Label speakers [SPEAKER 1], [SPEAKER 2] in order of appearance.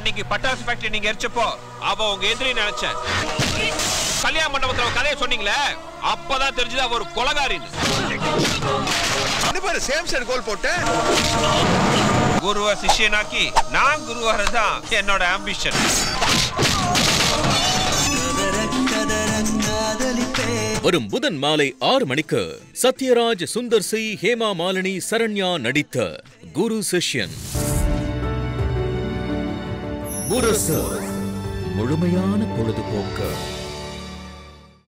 [SPEAKER 1] அன்னைக்கு பட்டாசு ஃபேக்டரி நீங்க எரிச்சப்போ அவ உங்க எதிரி நினைச்சேன் கல்யாண மண்டபத்துல அவ கதையை சொன்னீங்களே அப்பதான் தெரிஞ்சது அவ ஒரு கொலகாரின்னு
[SPEAKER 2] என்ன பாரு சேம் சைடு கோல் போட்ட
[SPEAKER 1] குருவ சிஷ்யனாக்கி நான் குருவாரதான் என்னோட ஆம்பிஷன்
[SPEAKER 3] வரும் புதன் மாலை ஆறு மணிக்கு சத்யராஜ் சுந்தர் சி ஹேமா மாலினி சரண்யா நடித்த குரு சிஷ்யன் முரசு முழுமையான பொழுதுபோக்கு